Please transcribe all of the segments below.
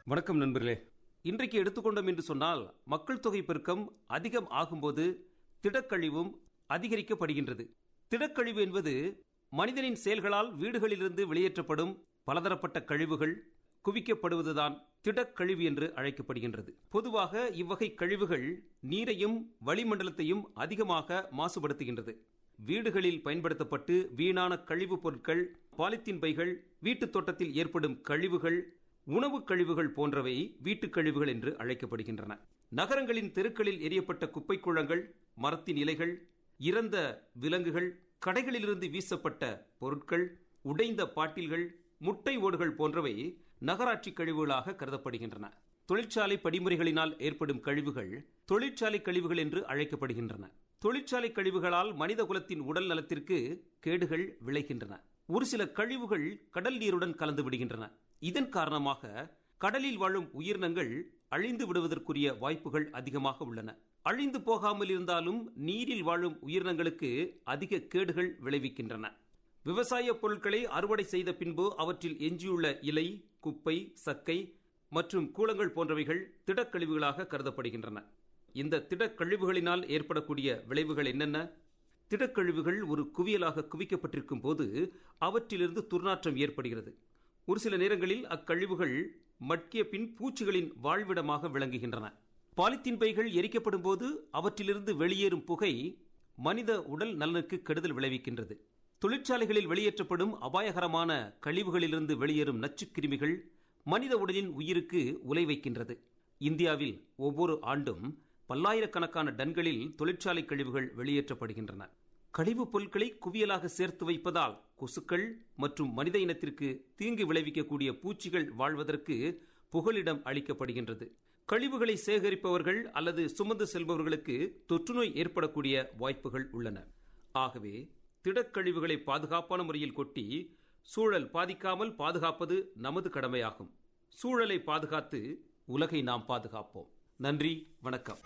வணக்கம் நண்பர்களே இன்றைக்கு எடுத்துக்கொண்டோம் என்று சொன்னால் மக்கள் தொகை பெருக்கம் அதிகம் ஆகும்போது திடக்கழிவும் அதிகரிக்கப்படுகின்றது திடக்கழிவு என்பது மனிதனின் செயல்களால் வீடுகளிலிருந்து வெளியேற்றப்படும் பலதரப்பட்ட கழிவுகள் குவிக்கப்படுவதுதான் திடக்கழிவு என்று அழைக்கப்படுகின்றது பொதுவாக இவ்வகை கழிவுகள் நீரையும் வளிமண்டலத்தையும் அதிகமாக மாசுபடுத்துகின்றது வீடுகளில் பயன்படுத்தப்பட்டு வீணான கழிவுப் பொருட்கள் பாலித்தீன் பைகள் வீட்டுத் தோட்டத்தில் ஏற்படும் கழிவுகள் உணவுக் கழிவுகள் போன்றவை வீட்டுக் கழிவுகள் என்று அழைக்கப்படுகின்றன நகரங்களின் தெருக்களில் எரியப்பட்ட குப்பை குளங்கள் மரத்தின் இலைகள் இறந்த விலங்குகள் கடைகளிலிருந்து வீசப்பட்ட பொருட்கள் உடைந்த பாட்டில்கள் முட்டை ஓடுகள் போன்றவை நகராட்சி கழிவுகளாக கருதப்படுகின்றன தொழிற்சாலை படிமுறைகளினால் ஏற்படும் கழிவுகள் தொழிற்சாலை கழிவுகள் என்று அழைக்கப்படுகின்றன தொழிற்சாலை கழிவுகளால் மனித குலத்தின் உடல் நலத்திற்கு கேடுகள் விளைகின்றன ஒரு சில கழிவுகள் கடல் நீருடன் கலந்து விடுகின்றன இதன் காரணமாக கடலில் வாழும் உயிரினங்கள் அழிந்து விடுவதற்குரிய வாய்ப்புகள் அதிகமாக உள்ளன அழிந்து போகாமல் இருந்தாலும் நீரில் வாழும் உயிரினங்களுக்கு அதிக கேடுகள் விளைவிக்கின்றன விவசாய பொருட்களை அறுவடை செய்த பின்பு அவற்றில் எஞ்சியுள்ள இலை குப்பை சக்கை மற்றும் கூலங்கள் போன்றவைகள் திடக்கழிவுகளாக கருதப்படுகின்றன இந்த திடக்கழிவுகளினால் ஏற்படக்கூடிய விளைவுகள் என்னென்ன திடக்கழிவுகள் ஒரு குவியலாக குவிக்கப்பட்டிருக்கும் போது அவற்றிலிருந்து துர்நாற்றம் ஏற்படுகிறது ஒரு சில நேரங்களில் அக்கழிவுகள் மட்கிய பின் பூச்சிகளின் வாழ்விடமாக விளங்குகின்றன பாலித்தீன் பைகள் எரிக்கப்படும் போது அவற்றிலிருந்து வெளியேறும் புகை மனித உடல் நலனுக்கு கெடுதல் விளைவிக்கின்றது தொழிற்சாலைகளில் வெளியேற்றப்படும் அபாயகரமான கழிவுகளிலிருந்து வெளியேறும் நச்சுக்கிருமிகள் மனித உடலின் உயிருக்கு உலை வைக்கின்றது இந்தியாவில் ஒவ்வொரு ஆண்டும் பல்லாயிரக்கணக்கான டன்களில் தொழிற்சாலை கழிவுகள் வெளியேற்றப்படுகின்றன கழிவுப் பொருட்களை குவியலாக சேர்த்து வைப்பதால் கொசுக்கள் மற்றும் மனித இனத்திற்கு தீங்கு விளைவிக்கக்கூடிய பூச்சிகள் வாழ்வதற்கு புகலிடம் அளிக்கப்படுகின்றது கழிவுகளை சேகரிப்பவர்கள் அல்லது சுமந்து செல்பவர்களுக்கு தொற்றுநோய் ஏற்படக்கூடிய வாய்ப்புகள் உள்ளன ஆகவே திடக்கழிவுகளை பாதுகாப்பான முறையில் கொட்டி சூழல் பாதிக்காமல் பாதுகாப்பது நமது கடமையாகும் சூழலை பாதுகாத்து உலகை நாம் பாதுகாப்போம் நன்றி வணக்கம்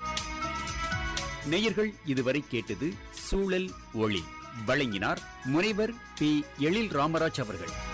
நேயர்கள் இதுவரை கேட்டது சூழல் ஒளி வழங்கினார் முனைவர் பி எழில் ராமராஜ் அவர்கள்